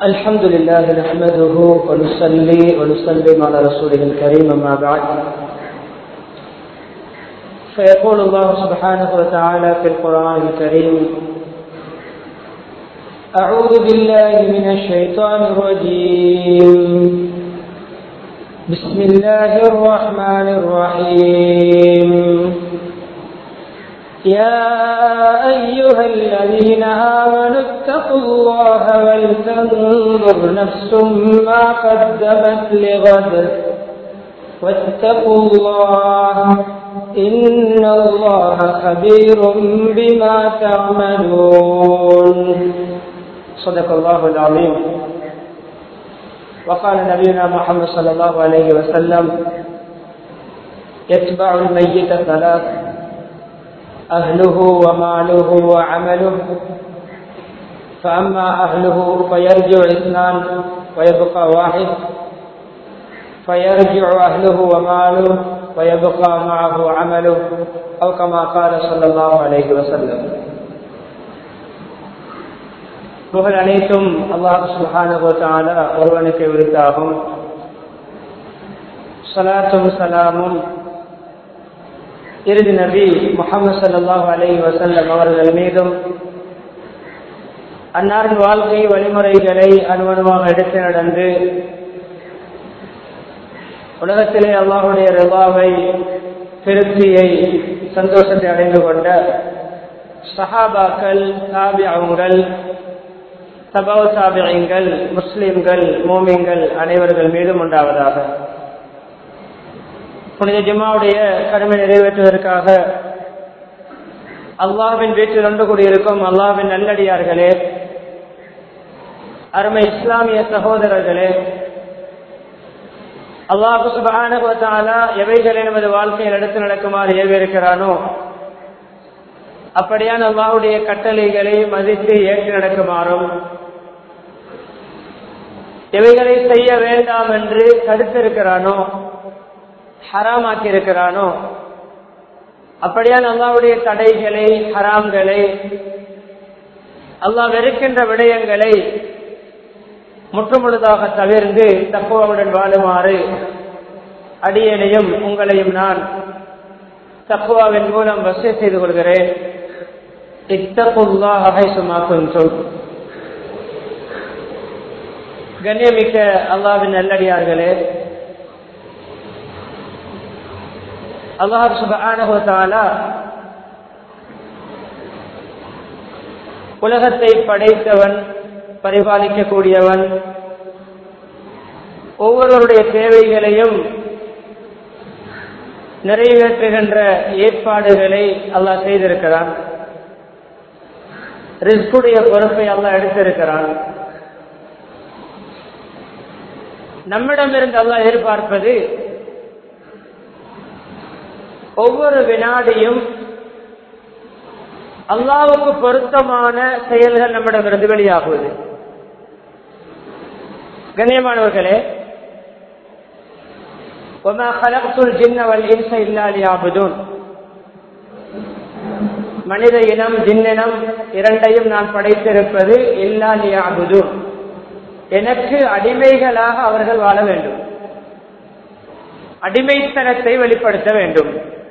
الحمد لله نحمده ونصلي ونسلم على رسوله الكريم أما بعد فيقول الله سبحانه وتعالى في القرآن الكريم أعوذ بالله من الشيطان الرجيم بسم الله الرحمن الرحيم يا أيها الذين آمنوا اتقوا الله ولتنظر نفس ما قدمت لغد واتقوا الله إن الله خبير بما تعملون صدق الله العظيم وقال نبينا محمد صلى الله عليه وسلم يتبع الميت ثلاث أهله وماله وعمله فأما أهله فيرجع اثنان ويبقى واحد فيرجع أهله وماله ويبقى معه عمله أو كما قال صلى الله عليه وسلم புகழ் அனைத்தும் அல்லாஹ் சுஹானுபத்தால ஒருவனுக்கு விருத்தாகும் சலாத்தும் சலாமும் இறுதி நபி முகமது சல்லாஹூ அலை வசல்லம் அவர்கள் மீதும் அன்னாரின் வாழ்க்கை வழிமுறைகளை அனுமணமாக எடுத்து நடந்து உலகத்திலே அல்லாஹுடைய ரிவாவை திருப்தியை சந்தோஷத்தை அடைந்து கொண்ட சஹாபாக்கள் தாபியங்கள் சபவ சாபியங்கள் முஸ்லிம்கள் மோமியங்கள் அனைவர்கள் மீதும் உண்டாவதாக புனித ஜிம்மாவுடைய கடமை நிறைவேற்றுவதற்காக அல்லாவின் வீட்டில் ஒன்று கூடியிருக்கும் அல்லாவின் நல்லடியார்களே அருமை இஸ்லாமிய சகோதரர்களே அல்லாஹு சுபானுவத்தாலா எவைகளை நமது வாழ்க்கையில் எடுத்து நடக்குமாறு ஏவிருக்கிறானோ அப்படியான அல்லாவுடைய கட்டளைகளை மதித்து ஏற்று நடக்குமாறும் எவைகளை செய்ய வேண்டாம் என்று தடுத்திருக்கிறானோ ஹராமாக்கி இருக்கிறானோ அப்படியான அல்லாவுடைய தடைகளை ஹராம்களை அல்லாஹ் வெறுக்கின்ற விடயங்களை முற்றுமுழுதாக தவிர்ந்து தக்குவாவுடன் வாழுமாறு அடியனையும் உங்களையும் நான் தக்குவாவின் மூலம் வசதி செய்து கொள்கிறேன் இத்தகுல்லா அகை சுமாக்கும் சொல் கண்ணியமிக்க அல்லாவின் நல்லடியார்களே அல்லாஹ் சுபானா உலகத்தை படைத்தவன் பரிபாலிக்கக்கூடியவன் ஒவ்வொருவருடைய தேவைகளையும் நிறைவேற்றுகின்ற ஏற்பாடுகளை அல்லாஹ் செய்திருக்கிறான் ரிஸ்குடைய பொறுப்பை அல்லாஹ் எடுத்திருக்கிறான் நம்மிடமிருந்து அல்லாஹ் எதிர்பார்ப்பது ஒவ்வொரு வினாடியும் அல்லாவுக்கு பொருத்தமான செயல்கள் நம்மிடமிருந்து வெளியாகுவது கண்ணியமானவர்களே மனித இனம் ஜின்னினம் இரண்டையும் நான் படைத்திருப்பது இல்லாலியாபுதூன் எனக்கு அடிமைகளாக அவர்கள் வாழ வேண்டும் அடிமைத்தனத்தை வெளிப்படுத்த வேண்டும்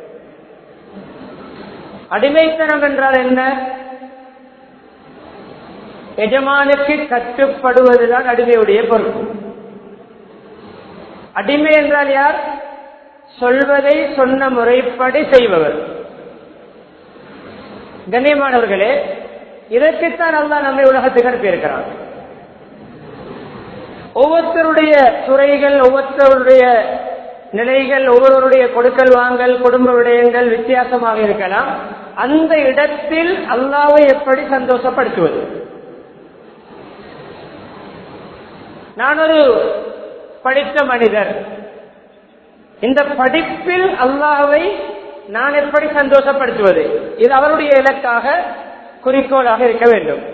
அடிமைத்தனம் என்றால் என்ன எஜமானுக்கு கட்டுப்படுவதுதான் அடிமையுடைய பொறுப்பு அடிமை என்றால் யார் சொல்வதை சொன்ன முறைப்படி செய்பவர் கண்ணியமானவர்களே இதற்குத்தான் அல்லா நம்மை உலகத்துக்கு அனுப்பியிருக்கிறான் ஒவ்வொருத்தருடைய துறைகள் ஒவ்வொருத்தருடைய நிலைகள் ஒவ்வொருவருடைய கொடுக்கல் வாங்கல் குடும்ப விடயங்கள் வித்தியாசமாக இருக்கலாம் அந்த இடத்தில் அல்லாவை எப்படி சந்தோஷப்படுத்துவது நான் ஒரு படித்த மனிதர் இந்த படிப்பில் அல்லாவை நான் எப்படி சந்தோஷப்படுத்துவது இது அவருடைய இலக்காக குறிக்கோளாக இருக்க வேண்டும்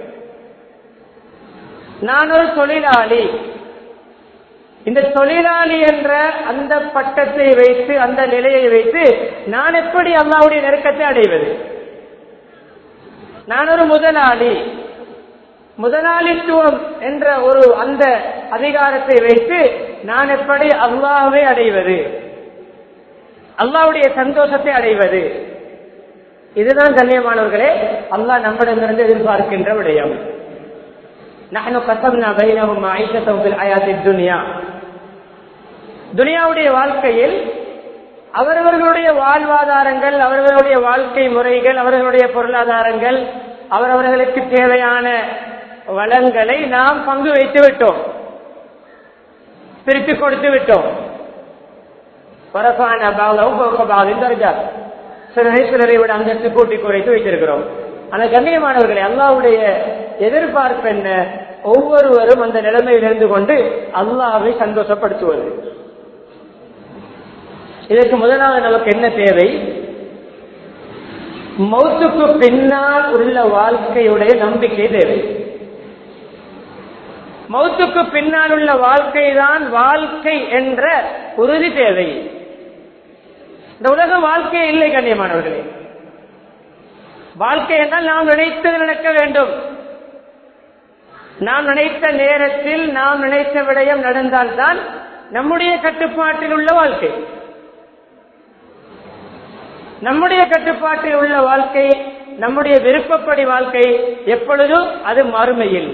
நான் ஒரு தொழிலாளி இந்த தொழிலாளி என்ற அந்த பட்டத்தை வைத்து அந்த நிலையை வைத்து நான் எப்படி அல்லாவுடைய நெருக்கத்தை அடைவது நான் ஒரு முதலாளி முதலாளித்துவம் என்ற ஒரு அந்த அதிகாரத்தை வைத்து நான் எப்படி அல்லாஹ்வை அடைவது அல்லாஹ்வுடைய சந்தோஷத்தை அடைவது இதுதான் கண்ணியமானவர்களே அல்லாஹ் நம்மிடமிருந்து எதிர்பார்க்கின்ற விடயம் நஹனு கசம்னா பைனஹும் ஐஷத்தஹும் ஃபில் ஹயாத்தித் துன்யா துனியாவுடைய வாழ்க்கையில் அவரவர்களுடைய வாழ்வாதாரங்கள் அவர்களுடைய வாழ்க்கை முறைகள் அவர்களுடைய பொருளாதாரங்கள் அவரவர்களுக்கு தேவையான வளங்களை நாம் பங்கு வைத்து விட்டோம் பிரித்து கொடுத்து விட்டோம் பரசான பாவம் போக்கபாவின் தர்ஜா சிலரை சிலரை விட அந்தஸ்து கூட்டி குறைத்து வைத்திருக்கிறோம் ஆனா கண்ணியமானவர்களை அல்லாவுடைய எதிர்பார்ப்பு என்ன ஒவ்வொருவரும் அந்த நிலைமையில் இருந்து கொண்டு அல்லாவை சந்தோஷப்படுத்துவது இதற்கு முதலாவது நமக்கு என்ன தேவை மௌத்துக்கு பின்னால் உள்ள வாழ்க்கையுடைய நம்பிக்கை தேவை மௌத்துக்கு பின்னால் உள்ள வாழ்க்கை தான் வாழ்க்கை என்ற உறுதி தேவை இந்த உலக வாழ்க்கை இல்லை கண்ணியமானவர்களே வாழ்க்கை என்றால் நாம் நினைத்தது நடக்க வேண்டும் நாம் நினைத்த நேரத்தில் நாம் நினைத்த விடயம் நடந்தால்தான் நம்முடைய கட்டுப்பாட்டில் உள்ள வாழ்க்கை நம்முடைய கட்டுப்பாட்டில் உள்ள வாழ்க்கை நம்முடைய விருப்பப்படி வாழ்க்கை எப்பொழுதும் அது மறுமையில்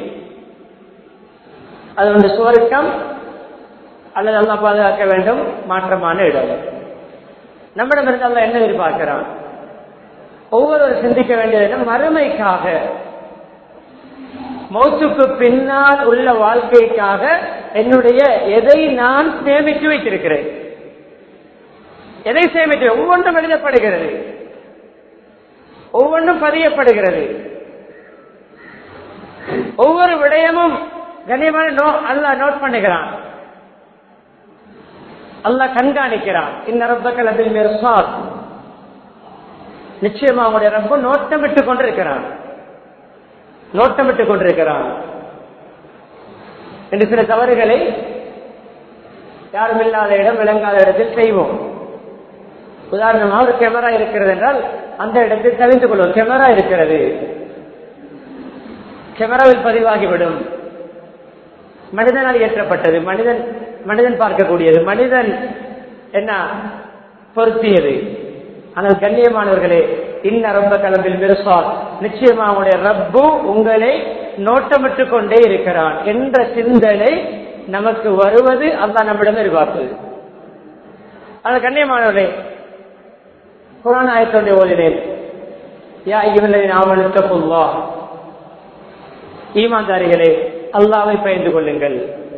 அது வந்து சுவருக்கம் அல்லது அல்லா பாதுகாக்க வேண்டும் மாற்றமான இடம் நம்மிடமிருந்து அல்ல என்ன எதிர்பார்க்கிறான் ஒவ்வொருவர் சிந்திக்க வேண்டியது மறுமைக்காக மௌத்துக்கு பின்னால் உள்ள வாழ்க்கைக்காக என்னுடைய எதை நான் சேமித்து வைத்திருக்கிறேன் எதை சேமித்து ஒவ்வொன்றும் எழுதப்படுகிறது ஒவ்வொன்றும் பதியப்படுகிறது ஒவ்வொரு விடயமும் கண்ணியமான நோ அல்ல நோட் பண்ணுகிறான் அல்லாஹ் கண்காணிக்கிறான் இந்த ரப்பக்கள் அதில் மிர்சாத் நிச்சயமா அவனுடைய ரப்ப நோட்டமிட்டு கொண்டிருக்கிறான் நோட்டமிட்டு கொண்டிருக்கிறான் என்று சில தவறுகளை யாரும் இல்லாத இடம் விளங்காத இடத்தில் செய்வோம் உதாரணமாக ஒரு கேமரா இருக்கிறது என்றால் அந்த இடத்தில் தெரிந்து கொள்வோம் கேமரா இருக்கிறது கேமராவில் பதிவாகிவிடும் மனிதனால் இயற்றப்பட்டது மனிதன் மனிதன் பார்க்கக்கூடியது மனிதன் என்ன பொருத்தியது ஆனால் கண்ணியமானவர்களே இன்ன ரொம்ப கலம்பில் மிருசால் நிச்சயமா அவனுடைய ரப்பு உங்களை நோட்டமிட்டு கொண்டே இருக்கிறான் என்ற சிந்தனை நமக்கு வருவது அல்லா நம்மிடம் எதிர்பார்ப்பது அது கண்ணியமானவர்களே குரான் ஆயத்தோடைய ஓதினேன் யா இவனை நாமனுக்க புல்லா ஈமான்தாரிகளே அல்லாவை பயந்து கொள்ளுங்கள்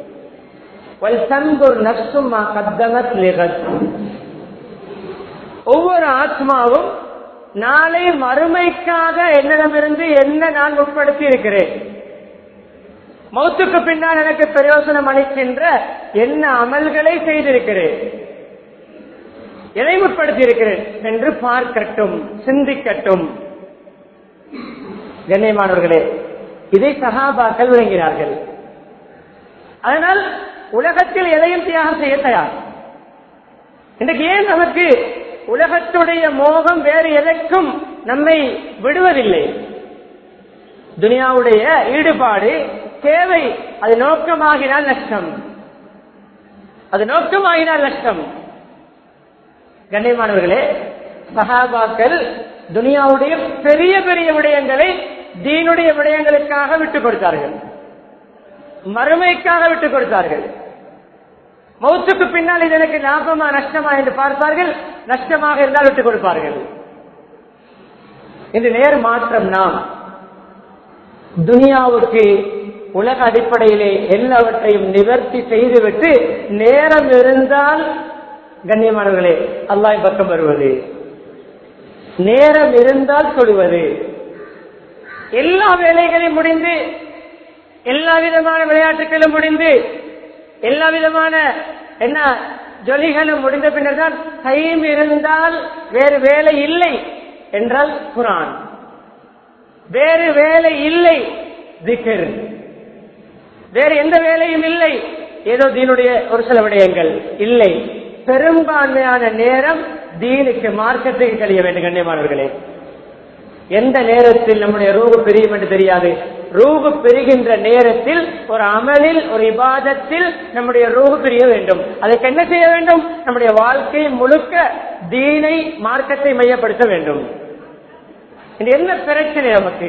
ஒவ்வொரு ஆத்மாவும் நாளை மறுமைக்காக என்னிடமிருந்து என்ன நான் உட்படுத்தி இருக்கிறேன் மௌத்துக்கு பின்னால் எனக்கு பிரயோசனம் அளிக்கின்ற என்ன அமல்களை செய்திருக்கிறேன் எதை முற்படுத்தி இருக்கிறேன் என்று பார்க்கட்டும் சிந்திக்கட்டும் கண்ணியமானவர்களே இதை சகாபாக்கள் விளங்கினார்கள் அதனால் உலகத்தில் எதையும் தியாகம் செய்ய தயார் இன்றைக்கு ஏன் நமக்கு உலகத்துடைய மோகம் வேறு எதற்கும் நம்மை விடுவதில்லை துனியாவுடைய ஈடுபாடு தேவை அது நோக்கமாகினால் நஷ்டம் அது நோக்கமாகினால் நஷ்டம் கண்ணியமானவர்களே சகாபாக்கள் துனியாவுடைய பெரிய பெரிய விடயங்களை தீனுடைய விடயங்களுக்காக விட்டுக் கொடுத்தார்கள் மறுமைக்காக விட்டுக் கொடுத்தார்கள் மௌத்துக்கு பின்னால் இது எனக்கு லாபமா நஷ்டமா என்று பார்ப்பார்கள் நஷ்டமாக இருந்தால் விட்டுக் கொடுப்பார்கள் இந்த நேர் மாற்றம் நாம் துனியாவுக்கு உலக அடிப்படையிலே எல்லாவற்றையும் நிவர்த்தி செய்துவிட்டு நேரம் இருந்தால் கண்ணியமானவர்களே அல்லாய் பக்கம் வருவது நேரம் இருந்தால் சொல்லுவது எல்லா வேலைகளையும் முடிந்து எல்லா விதமான விளையாட்டுகளும் முடிந்து எல்லா விதமான என்ன ஜொலிகளும் முடிந்த பின்னர் தான் டைம் இருந்தால் வேறு வேலை இல்லை என்றால் குரான் வேறு வேலை இல்லை திக்கர் வேறு எந்த வேலையும் இல்லை ஏதோ தீனுடைய ஒரு சில விடயங்கள் இல்லை பெரும்பான்மையான நேரம் தீனுக்கு மார்க்கத்துக்கு கழிய வேண்டும் கண்ணியமானவர்களே எந்த நேரத்தில் நம்முடைய ரூபு பிரியும் என்று தெரியாது ரூபு பெறுகின்ற நேரத்தில் ஒரு அமலில் ஒரு இபாதத்தில் நம்முடைய ரூபு பிரிய வேண்டும் அதுக்கு என்ன செய்ய வேண்டும் நம்முடைய வாழ்க்கை முழுக்க தீனை மார்க்கத்தை மையப்படுத்த வேண்டும் இது என்ன பிரச்சனை நமக்கு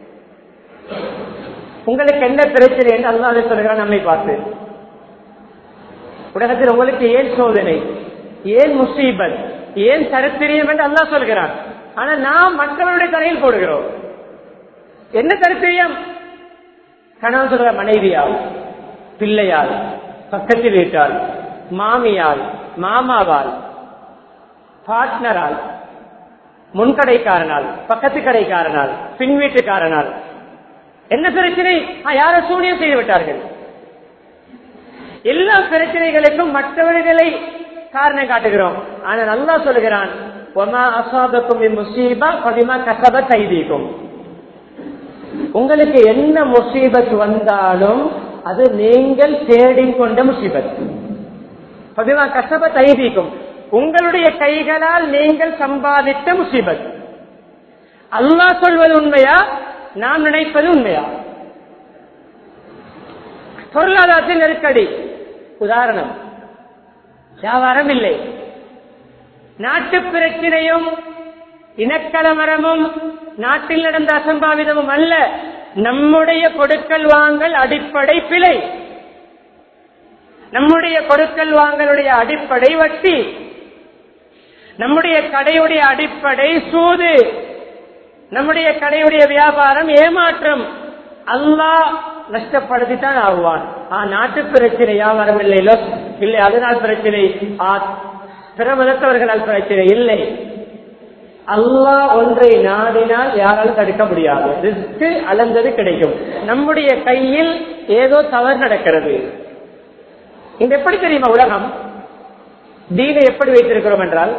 உங்களுக்கு என்ன பிரச்சனை என்று அல்லாஹ் சொல்கிறான் நம்மை பார்த்து உலகத்தில் உங்களுக்கு ஏன் சோதனை ஏன் முசீபத் ஏன் சரித்திரியம் என்று அல்லாஹ் சொல்கிறான் ஆனா நாம் மற்றவருடைய தலையில் போடுகிறோம் என்ன சரித்திரியம் கணவன் சொல்ற மனைவியால் பிள்ளையால் பக்கத்து வீட்டால் மாமியால் மாமாவால் பார்ட்னரால் முன்கடைக்காரனால் பக்கத்து கடைக்காரனால் பின் வீட்டுக்காரனால் என்ன பிரச்சனை ஆ, யாரோ சூனியம் செய்து விட்டார்கள் எல்லா பிரச்சனைகளுக்கும் மற்றவர்களை காரணம் காட்டுகிறோம் ஆனால் அல்லாஹ் சொல்லுகிறான் ஒமா அசாபக்கும் முசீபா பதிமா கசப கைதீக்கும் உங்களுக்கு என்ன முசீபத் வந்தாலும் அது நீங்கள் தேடிக்கொண்ட முசீபத் பதிமா கசப கைதீக்கும் உங்களுடைய கைகளால் நீங்கள் சம்பாதித்த முசீபத் அல்லாஹ் சொல்வது உண்மையா நாம் நினைப்பது உண்மையா பொருளாதாரத்தில் நெருக்கடி உதாரணம் வியாபாரம் இல்லை நாட்டு பிரச்சனையும் இனக்கலவரமும் நாட்டில் நடந்த அசம்பாவிதமும் அல்ல நம்முடைய கொடுக்கல் வாங்கல் அடிப்படை பிழை நம்முடைய கொடுக்கல் வாங்கலுடைய அடிப்படை வட்டி நம்முடைய கடையுடைய அடிப்படை சூது நம்முடைய கடையுடைய வியாபாரம் ஏமாற்றம் அல்லாஹ் நஷ்டப்படுத்தித்தான் ஆகுவான் ஆ நாட்டு பிரச்சனை வியாபாரம் இல்லை லொஸ் இல்லை அதனால் பிரச்சனை ஆ, பிற மதத்தவர்களால் பிரச்சனை இல்லை அல்லாஹ் ஒன்றை நாடினால் யாராலும் தடுக்க முடியாது ரிஸ்க் அளந்தது கிடைக்கும் நம்முடைய கையில் ஏதோ தவறு நடக்கிறது இங்க எப்படி தெரியுமா உலகம் தீனை எப்படி வைத்திருக்கிறோம் என்றால்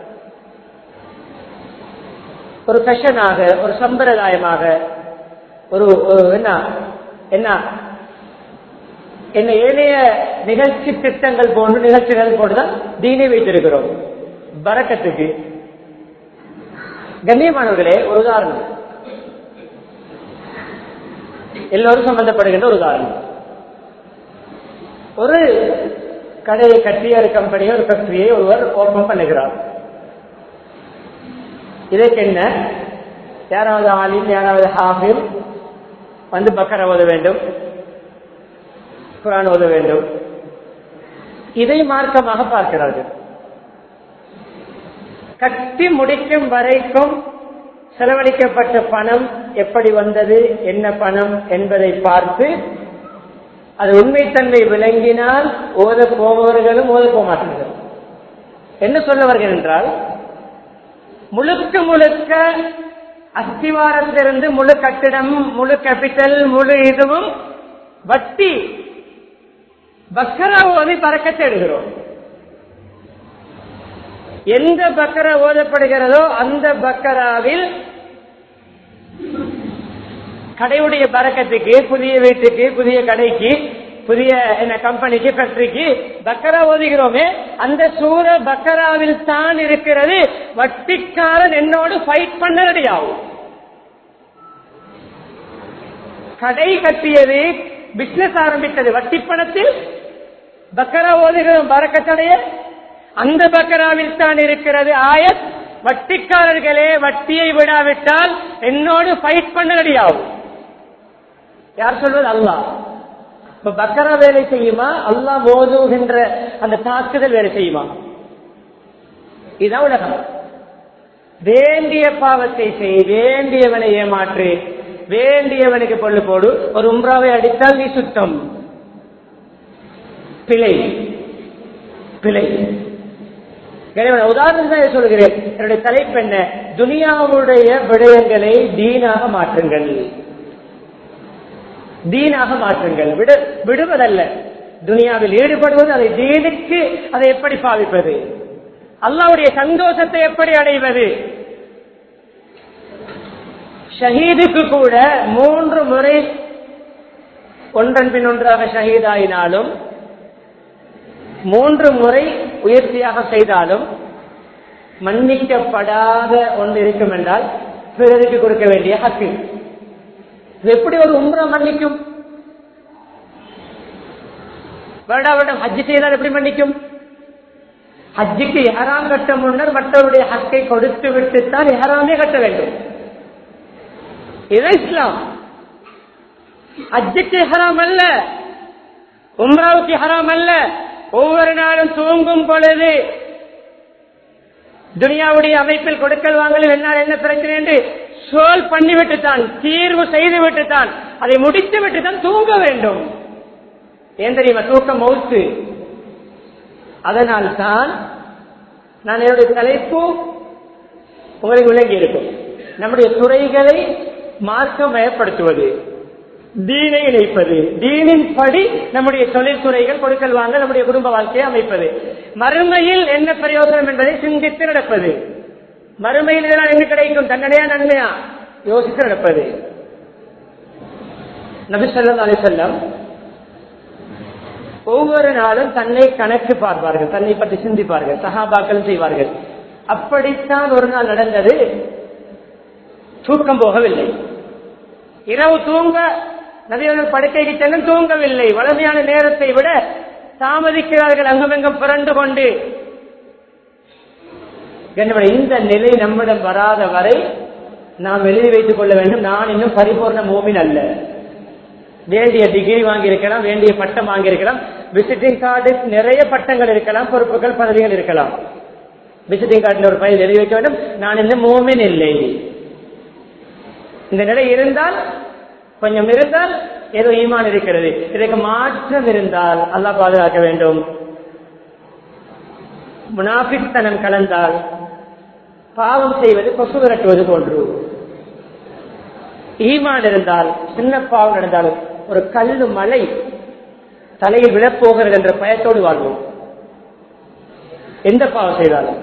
ஒரு ஃபேஷனாக ஒரு சம்பிரதாயமாக ஒரு ஒரு என்ன என்ன என்ன ஏனைய நிகழ்ச்சி திட்டங்கள் போன்று நிகழ்ச்சிகள் போன்றுதான் தீனை வைத்திருக்கிறோம் பறக்கத்துக்கு கண்ணியமானவர்களே ஒரு உதாரணம் எல்லோரும் சம்பந்தப்படுகின்ற ஒரு உதாரணம் ஒரு கடையை கட்டிய ஒரு கம்பெனியை ஒரு ஃபேக்டரியை ஒருவர் ஓபன் பண்ணுகிறார் இதற்கு என்ன யாராவது ஆலிம் யாராவது ஹாஃபில் வந்து பக்கர ஓத வேண்டும் குரான் ஓத வேண்டும் இதை மார்க்கமாக பார்க்கிறார்கள் கட்டி முடிக்கும் வரைக்கும் செலவழிக்கப்பட்ட பணம் எப்படி வந்தது என்ன பணம் என்பதை பார்த்து அது உண்மைத்தன்மை விளங்கினால் ஓத போபவர்களும் ஓத போக மாட்டார்கள் என்ன சொல்லவர்கள் என்றால் முழுக்க முழுக்க அஸ்திவாரத்திலிருந்து முழு கட்டிடம் முழு கேபிட்டல் முழு இதுவும் வட்டி பக்கரா ஓதி பறக்க தேடுகிறோம் எந்த பக்கரா ஓதப்படுகிறதோ அந்த பக்கராவில் கடையுடைய பறக்கத்துக்கு புதிய வீட்டுக்கு புதிய கடைக்கு புதிய என்ன கம்பெனிக்கு ஃபேக்டரிக்கு பக்கரா ஓதுகிறோமே அந்த சூர பக்கராவில் தான் இருக்கிறது வட்டிக்காரன் என்னோடு ஃபைட் பண்ண ரெடி ஆகும் கடை கட்டியது பிசினஸ் ஆரம்பித்தது வட்டி பணத்தில் பக்கரா ஓதுகிறோம் பறக்கத்தடைய அந்த பக்கராவில் தான் இருக்கிறது ஆயத் வட்டிக்காரர்களே வட்டியை விடாவிட்டால் என்னோடு ஃபைட் பண்ண ரெடி ஆகும் யார் சொல்வது அல்லாஹ் இப்ப பக்கரா வேலை செய்யுமா அல்லாஹ் மோதுகின்ற அந்த தாக்குதல் வேலை செய்யுமா இதுதான் உலகம் வேண்டிய பாவத்தை செய் வேண்டியவனை ஏமாற்று வேண்டியவனுக்கு பொண்ணு போடு ஒரு உம்ராவை அடித்தால் நீ சுத்தம் பிழை பிழை எனவே நான் உதாரணம் தான் சொல்கிறேன் என்னுடைய தலைப்பு என்ன துனியாவுடைய விடயங்களை தீனாக மாற்றுங்கள் தீனாக மாற்றுங்கள் விடு விடுவதல்ல துனியாவில் ஈடுபடுவது அதை தீனுக்கு அதை எப்படி பாவிப்பது அல்லாவுடைய சந்தோஷத்தை எப்படி அடைவது ஷஹீதுக்கு கூட மூன்று முறை ஒன்றன் பின் ஒன்றாக ஷஹீதாயினாலும் மூன்று முறை உயர்த்தியாக செய்தாலும் மன்னிக்கப்படாத ஒன்று இருக்கும் என்றால் பிறருக்கு கொடுக்க வேண்டிய ஹக்கு இது எப்படி ஒரு உம்ரா மன்னிக்கும் வருடா வருடம் ஹஜ்ஜு செய்தால் எப்படி மன்னிக்கும் ஹஜ்ஜுக்கு எஹராம் கட்ட முன்னர் மற்றவருடைய ஹக்கை கொடுத்து விட்டுத்தான் எஹராமே கட்ட வேண்டும் இது இஸ்லாம் ஹஜ்ஜுக்கு ஹராம் அல்ல உம்ராவுக்கு ஹராம் அல்ல ஒவ்வொரு நாளும் தூங்கும் பொழுது துனியாவுடைய அமைப்பில் கொடுக்கல் வாங்கல் என்னால் என்ன பிரச்சனை என்று சோல் பண்ணிவிட்டு தான் தீர்வு செய்து விட்டு தான் அதை முடித்து விட்டு தான் தூங்க வேண்டும் ஏன் தெரியுமா தூக்கம் மௌத்து அதனால் தான் நான் என்னுடைய தலைப்பு உங்களுக்கு விளங்கி இருக்கும் நம்முடைய துறைகளை மார்க்கமயப்படுத்துவது தீனை இணைப்பது தீனின் படி நம்முடைய தொழில்துறைகள் கொடுக்கல் வாங்க நம்முடைய குடும்ப வாழ்க்கையை அமைப்பது மறுமையில் என்ன பிரயோஜனம் என்பதை சிந்தித்து நடப்பது மறுமையில் இதனால் என்ன கிடைக்கும் தண்டனையா நன்மையா யோசித்து நடப்பது நபி சொல்லா அலி செல்லம் ஒவ்வொரு நாளும் தன்னை கணக்கு பார்ப்பார்கள் தன்னை பற்றி சிந்திப்பார்கள் சகாபாக்கள் செய்வார்கள் அப்படித்தான் ஒரு நாள் நடந்தது தூக்கம் போகவில்லை இரவு தூங்க நதியவர்கள் படுக்கைக்கு செல்லும் தூங்கவில்லை வளமையான நேரத்தை விட தாமதிக்கிறார்கள் அங்குமெங்கும் புரண்டு கொண்டு என்னுடைய இந்த நிலை நம்மிடம் வராத வரை நாம் எழுதி வைத்துக் கொள்ள வேண்டும் நான் இன்னும் பரிபூர்ண மோமின் அல்ல வேண்டிய டிகிரி வாங்கியிருக்கலாம் வேண்டிய பட்டம் வாங்கியிருக்கலாம் விசிட்டிங் கார்டு நிறைய பட்டங்கள் இருக்கலாம் பொறுப்புகள் பதவிகள் இருக்கலாம் விசிட்டிங் கார்டில் ஒரு பயிர் எழுதி வைக்க வேண்டும் நான் இன்னும் மோமின் இல்லை இந்த நிலை இருந்தால் கொஞ்சம் இருந்தால் ஏதோ ஈமான் இருக்கிறது இதற்கு மாற்றம் இருந்தால் அல்லாஹ் பாதுகாக்க வேண்டும் முனாபித்தனம் கலந்தால் பாவம் செய்வது கொசு விரட்டுவது போன்று ஈமான் இருந்தால் சின்ன பாவம் நடந்தாலும் ஒரு கல்லு மலை தலையில் விழப்போகிறது என்ற பயத்தோடு வாழ்வோம் எந்த பாவம் செய்தாலும்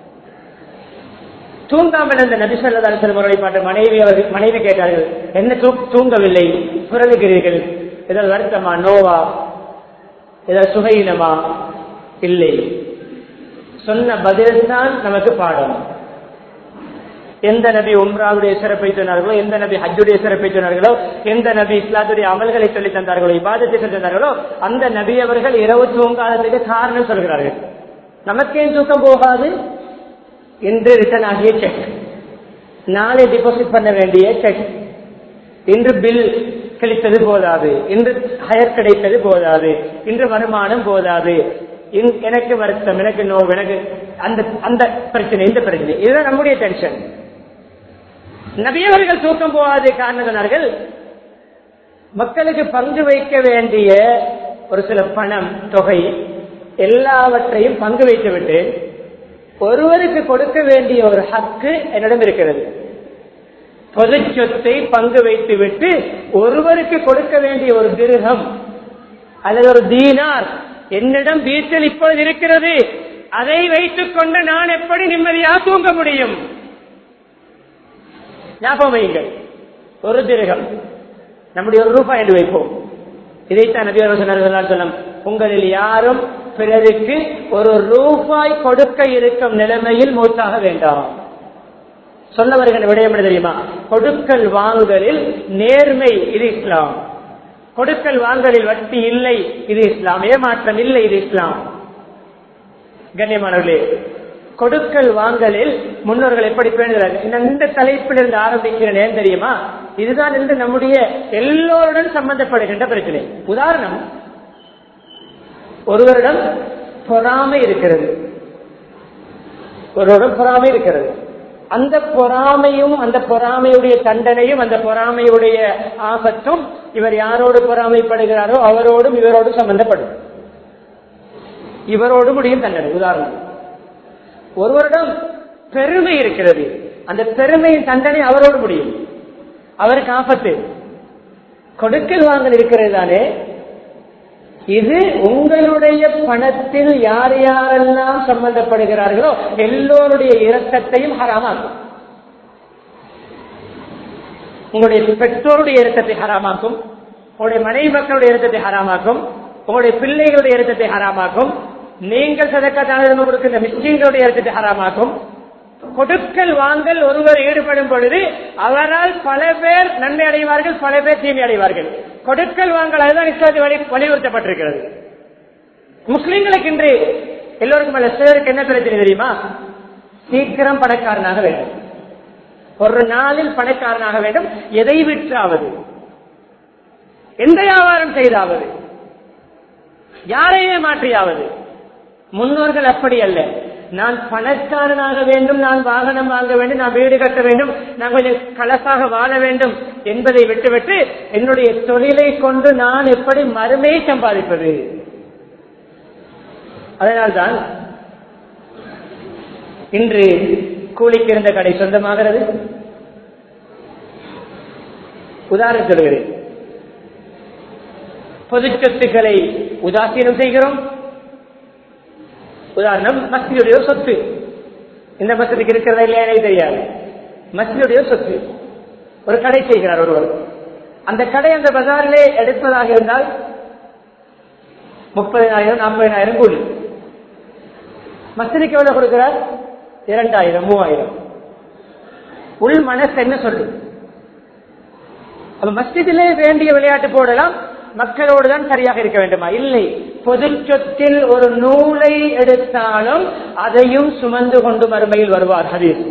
தூங்காமல் இருந்த நபிசல்லாசல் முறை பாட்டு மனைவி அவர்கள் மனைவி கேட்டார்கள் என்ன தூங்கவில்லை புரளுகிறீர்கள் ஏதாவது வருத்தமா நோவா ஏதாவது சுகையினமா இல்லை சொன்ன பதில் தான் நமக்கு பாடம் எந்த நபி உம்ராவுடைய சிறப்பை சொன்னார்களோ எந்த நபி ஹஜ்ஜுடைய சிறப்பை சொன்னார்களோ எந்த நபி இஸ்லாத்துடைய அமல்களை சொல்லி தந்தார்களோ இபாதத்தை சொல்லி தந்தார்களோ அந்த நபி அவர்கள் இரவு தூங்காததுக்கு காரணம் சொல்கிறார்கள் நமக்கேன் தூக்கம் போகாது இன்று ரிட்டர்ன் ஆகிய செக் நாளை டிபாசிட் பண்ண வேண்டிய செக் இன்று பில் கழித்தது போதாது இன்று ஹயர் கிடைத்தது போதாது இன்று வருமானம் போதாது எனக்கு வருத்தம் எனக்கு நோவு எனக்கு அந்த அந்த பிரச்சனை இந்த பிரச்சனை இதுதான் நம்முடைய டென்ஷன் நபியவர்கள் தூக்கம் போகாத காரணம் சொன்னார்கள் மக்களுக்கு பங்கு வைக்க வேண்டிய ஒரு சில பணம் தொகை எல்லாவற்றையும் பங்கு வைத்து விட்டு ஒருவருக்கு கொடுக்க வேண்டிய ஒரு ஹக்கு என்னிடம் இருக்கிறது பொது சொத்தை பங்கு வைத்து விட்டு ஒருவருக்கு கொடுக்க வேண்டிய ஒரு திருகம் அல்லது ஒரு தீனார் என்னிடம் வீட்டில் இப்பொழுது இருக்கிறது அதை வைத்துக் கொண்டு நான் எப்படி நிம்மதியாக தூங்க முடியும் ஞாபகம் வையுங்கள் ஒரு திருகம் நம்முடைய ஒரு ரூபாய் என்று வைப்போம் இதைத்தான் நபி சொன்னார்கள் சொல்லம் உங்களில் யாரும் பிறருக்கு ஒரு ரூபாய் கொடுக்க இருக்கும் நிலைமையில் மூத்தாக வேண்டாம் சொல்ல வருகின்ற விடயம் என்ன தெரியுமா கொடுக்கல் வாங்கலில் நேர்மை இது இஸ்லாம் கொடுக்கல் வாங்கலில் வட்டி இல்லை இது இஸ்லாம் ஏமாற்றம் இல்லை இது இஸ்லாம் கண்ணியமானவர்களே கொடுக்கல் வாங்கலில் முன்னோர்கள் எப்படி பேணுகிறார்கள் இந்த தலைப்பில் இருந்து ஆரம்பிக்கிறேன் ஏன் தெரியுமா இதுதான் இன்று நம்முடைய எல்லோருடன் சம்பந்தப்படுகின்ற பிரச்சனை உதாரணம் ஒருவரிடம் பொறாமை இருக்கிறது ஒருவரிடம் பொறாமை இருக்கிறது அந்த பொறாமையும் அந்த பொறாமையுடைய தண்டனையும் அந்த பொறாமையுடைய ஆபத்தும் இவர் யாரோடு பொறாமைப்படுகிறாரோ அவரோடும் இவரோடும் சம்பந்தப்படும் இவரோடு முடியும் தண்டனை உதாரணம் ஒருவரிடம் பெருமை இருக்கிறது அந்த பெருமையின் தண்டனை அவரோடு முடியும் அவருக்கு ஆபத்து கொடுக்கல் வாங்கல் இருக்கிறது தானே இது உங்களுடைய பணத்தில் யார் யாரெல்லாம் சம்பந்தப்படுகிறார்களோ எல்லோருடைய இரக்கத்தையும் ஹராமாக்கும் உங்களுடைய பெற்றோருடைய இரக்கத்தை ஹராமாக்கும் உங்களுடைய மனைவி மக்களுடைய இரக்கத்தை ஹராமாக்கும் உங்களுடைய பிள்ளைகளுடைய இரக்கத்தை ஹராமாக்கும் நீங்கள் சதக்கா தானம் கொடுக்கின்ற மிஸ்டீன்களுடைய இரக்கத்தை ஹராமாக்கும் கொடுக்கல் வாங்கல் ஒருவர் ஈடுபடும் பொழுது அவரால் பல பேர் நன்மை அடைவார்கள் பல பேர் தீமை அடைவார்கள் கொடுக்கல் வாங்கல் அதுதான் இஸ்லாத்தில் வலி வலியுறுத்தப்பட்டிருக்கிறது முஸ்லிம்களுக்கு இன்று எல்லோருக்கும் அல்ல சிலருக்கு என்ன பிரச்சனை தெரியுமா சீக்கிரம் பணக்காரனாக வேண்டும் ஒரு நாளில் பணக்காரனாக வேண்டும் எதை விற்றாவது எந்த வியாபாரம் செய்தாவது யாரையே மாற்றியாவது முன்னோர்கள் அப்படி அல்ல நான் பணக்காரனாக வேண்டும் நான் வாகனம் வாங்க வேண்டும் நான் வீடு கட்ட வேண்டும் நான் கொஞ்சம் கலசாக வாழ வேண்டும் என்பதை விட்டுவிட்டு என்னுடைய தொழிலை கொண்டு நான் எப்படி மறுமையை சம்பாதிப்பது அதனால்தான் இன்று கூலிக்கு இருந்த கடை சொந்தமாகிறது உதாரணம் சொல்கிறேன் பொது சொத்துக்களை உதாசீனம் செய்கிறோம் உதாரணம் மஸ்தியுடைய சொத்து இந்த மசதிக்கு இருக்கிறதா இல்லையா எனக்கு தெரியாது மஸ்தியுடைய சொத்து ஒரு கடை செய்கிறார் ஒருவர் அந்த கடை அந்த பஜாரிலே எடுப்பதாக இருந்தால் முப்பதினாயிரம் நாற்பதினாயிரம் கூலி மசதிக்கு எவ்வளவு கொடுக்கிறார் இரண்டாயிரம் மூவாயிரம் உள் மனசு என்ன சொல்லு அப்ப மஸ்ஜிதிலே வேண்டிய விளையாட்டு போடலாம் மக்களோடு தான் சரியாக இருக்க வேண்டுமா இல்லை பொது சொத்தில் ஒரு நூலை எடுத்தாலும் அதையும் சுமந்து கொண்டு மறுமையில் வருவார் ஹதீஸ்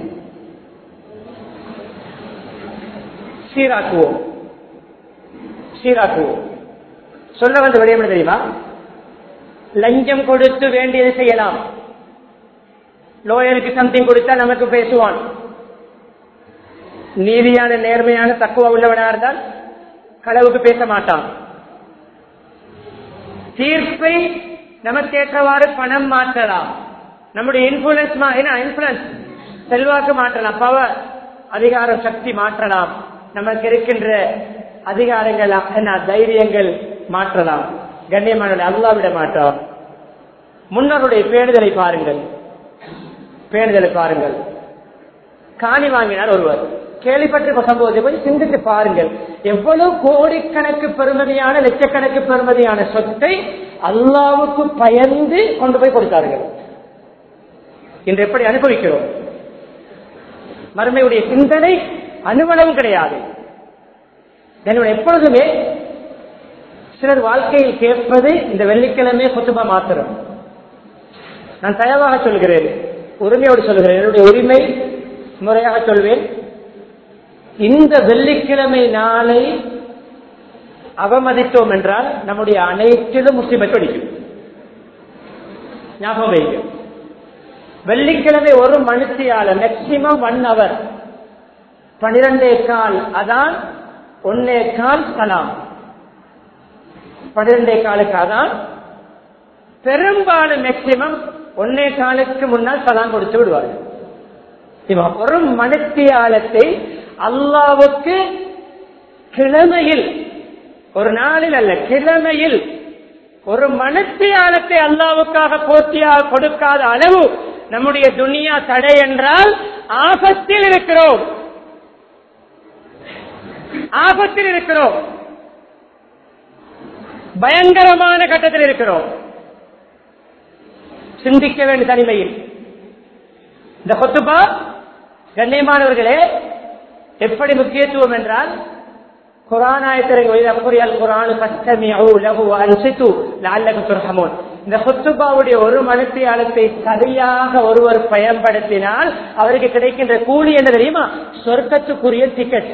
சீராக்குவோம் சீராக்குவோம் சொல்ல வந்த விடயம் என்ன தெரியுமா லஞ்சம் கொடுத்து வேண்டியது செய்யலாம் லோயருக்கு சம்திங் கொடுத்தா நமக்கு பேசுவான் நீதியான நேர்மையான தக்குவா உள்ளவனா இருந்தால் களவுக்கு பேச மாட்டான் தீர்ப்பை நமக்கு ஏற்றவாறு பணம் மாற்றலாம் நம்முடைய இன்ஃபுளுன்ஸ் இன்ஃபுளுன்ஸ் செல்வாக்கு மாற்றலாம் பவர் அதிகாரம் சக்தி மாற்றலாம் நமக்கு இருக்கின்ற அதிகாரங்கள் என்ன தைரியங்கள் மாற்றலாம் கண்ணியமான அல்லாவிட மாற்றலாம் முன்னருடைய பேணுதலை பாருங்கள் பேணுதலை பாருங்கள் காணி வாங்கினார் ஒருவர் கேள்விப்பட்ட சம்பவத்தை போய் சிந்தித்து பாருங்கள் எவ்வளவு கோடிக்கணக்கு பெருமதியான லட்சக்கணக்கு பெருமதியான சொத்தை அல்லாவுக்கு பயந்து கொண்டு போய் கொடுத்தார்கள் இன்று எப்படி அனுபவிக்கிறோம் மறுமையுடைய சிந்தனை அனுபவம் கிடையாது என்னுடைய எப்பொழுதுமே சிலர் வாழ்க்கையில் கேட்பது இந்த வெள்ளிக்கிழமை சொத்துமா மாத்திரம் நான் தயவாக சொல்கிறேன் உரிமையோடு சொல்கிறேன் என்னுடைய உரிமை முறையாக சொல்வேன் இந்த வெள்ளிக்கிழமை நாளை அவமதித்தோம் என்றால் நம்முடைய அனைத்திலும் முஸ்லிமை படிக்கும் ஞாபகம் வைக்கும் வெள்ளிக்கிழமை ஒரு மனுஷியால மேக்சிமம் ஒன் அவர் பனிரெண்டே கால் அதான் ஒன்னே கால் சலாம் பனிரெண்டே காலுக்கு அதான் பெரும்பாலும் மேக்சிமம் ஒன்னே காலுக்கு முன்னால் சலாம் கொடுத்து விடுவார்கள் இவன் ஒரு மனுத்தியாலத்தை அல்லாவுக்கு கிழமையில் ஒரு நாளில் அல்ல கிழமையில் ஒரு மனுத்தியாலத்தை அல்லாவுக்காக போட்டியாக கொடுக்காத அளவு நம்முடைய துனியா தடை என்றால் ஆபத்தில் இருக்கிறோம் ஆபத்தில் இருக்கிறோம் பயங்கரமான கட்டத்தில் இருக்கிறோம் சிந்திக்க வேண்டிய தனிமையில் இந்த கொத்துபா கண்ணியமானவர்களே எப்படி முக்கியத்துவம் என்றால் இந்த கொத்துபாவுடைய ஒரு மனுத்தியாலத்தை சரியாக ஒருவர் பயன்படுத்தினால் அவருக்கு கிடைக்கின்ற கூலி என்ன தெரியுமா சொர்க்கத்துக்குரிய டிக்கெட்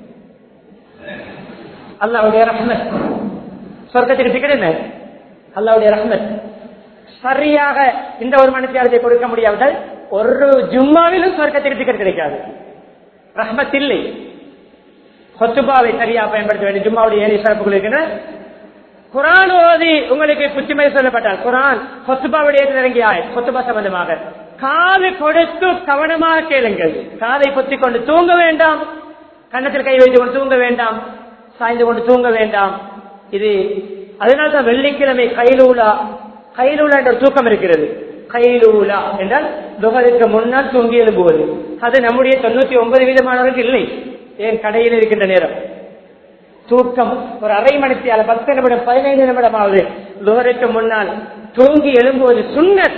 அல்லாவுடைய ரஹ்மத் சொர்க்கத்துக்கு டிக்கெட் என்ன அல்லாவுடைய ரஹ்மத் சரியாக இந்த ஒரு மனுத்தியாலத்தை கொடுக்க முடியாவிட்டால் ஒரு ஜும்மாவிலும் சொர்க்கத்துக்கு டிக்கெட் கிடைக்காது ரஹ்மத் இல்லை சொத்துபாவை சரியா பயன்படுத்த வேண்டிய ஜும்மாவுடைய ஏழை சிறப்புகள் இருக்கின்றன குரான் ஓதி உங்களுக்கு புத்திமை சொல்லப்பட்டால் குரான் சொத்துபாவுடைய இறங்கிய சொத்துபா சம்பந்தமாக காது கொடுத்து கவனமாக கேளுங்கள் காதை பொத்தி கொண்டு தூங்க வேண்டாம் கன்னத்தில் கை வைத்துக் கொண்டு தூங்க வேண்டாம் சாய்ந்து கொண்டு தூங்க வேண்டாம் இது அதனால்தான் வெள்ளிக்கிழமை கைலூலா கைலூலா என்ற தூக்கம் இருக்கிறது கைலூலா என்றால் துகருக்கு முன்னால் தூங்கி எழும்புவது அது நம்முடைய தொண்ணூத்தி ஒன்பது வீதமானவர்கள் இல்லை ஏன் கடையில் இருக்கின்ற நேரம் தூக்கம் ஒரு அரை மணித்தியால பத்து நிமிடம் பதினைந்து நிமிடம் ஆகுது துகருக்கு முன்னால் தூங்கி எழும்புவது சுண்ணத்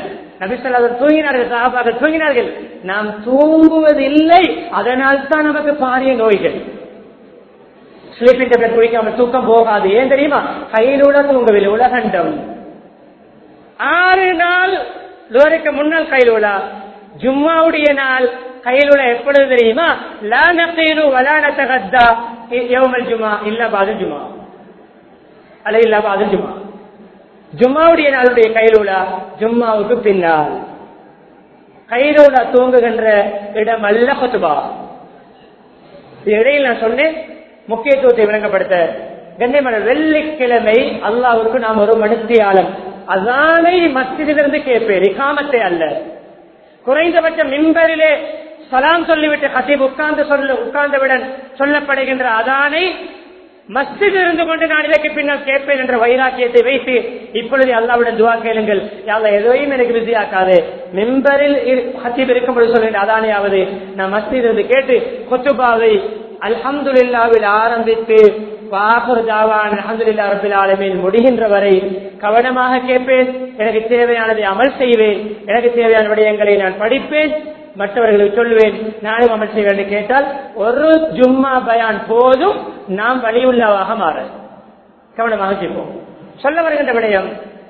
நபிசல்லாதர் தூங்கினார்கள் சகாபாக்கள் தூங்கினார்கள் நாம் தூங்குவதில்லை அதனால் தான் நமக்கு பாரிய நோய்கள் ஸ்லீப்பிங் டேப்லெட் குடிக்காமல் தூக்கம் போகாது ஏன் தெரியுமா கையிலூட தூங்கவில்லை உலகண்டம் ஆறு நாள் லோருக்கு முன்னாள் கையிலுலா ஜும்மாவுடைய நாள் கையிலுள்ள எப்பொழுது தெரியுமா லா நக்கீலு வலா நத்தகத்தா யௌமல் ஜுமா இல்ல பாது ஜுமா அல்ல இல்ல பாது ஜுமா ஜும்மாவுடைய நாளுடைய கையிலுலா ஜும்மாவுக்கு பின்னால் கையிலூட தூங்குகின்ற இடம் அல்ல கொத்துபா இடையில் நான் சொன்னேன் முக்கியத்துவத்தை விளங்கப்படுத்த கண்ணியமான வெள்ளிக்கிழமை அல்லாவுக்கு நாம் ஒரு மனுத்தியாளன் அதானை மத்தியிலிருந்து கேட்பேன் இக்காமத்தை அல்ல குறைந்தபட்ச மின்பரிலே சலாம் சொல்லிவிட்டு ஹசீப் உட்கார்ந்து சொல்ல உட்கார்ந்தவுடன் சொல்லப்படுகின்ற அதானை மஸ்ஜித் இருந்து கொண்டு நான் இதற்கு பின்னால் கேட்பேன் என்ற வைராக்கியத்தை வைத்து இப்பொழுது அல்லாவிடம் துவா கேளுங்கள் யாவ எதையும் எனக்கு பிஸியாக்காது மிம்பரில் ஹத்தீப் இருக்கும்போது சொல்லுங்க அதானையாவது நான் மஸ்ஜித் இருந்து கேட்டு கொத்துபாவை அல்ஹம்துலில்லாவில் ஆரம்பித்து வாகர் ஜாவான் அஹமதுல்லா ரபில் ஆலமின் முடிகின்ற வரை கவனமாக கேட்பேன் எனக்கு தேவையானதை அமல் செய்வேன் எனக்கு தேவையான விடயங்களை நான் படிப்பேன் மற்றவர்களுக்கு சொல்லுவேன் நானும் அமல் செய்ய வேண்டும் கேட்டால் ஒரு ஜும்மா பயான் போதும் நாம் வழியுள்ளவாக மாற கவனமாக செய்வோம் சொல்ல வருகின்ற விடயம்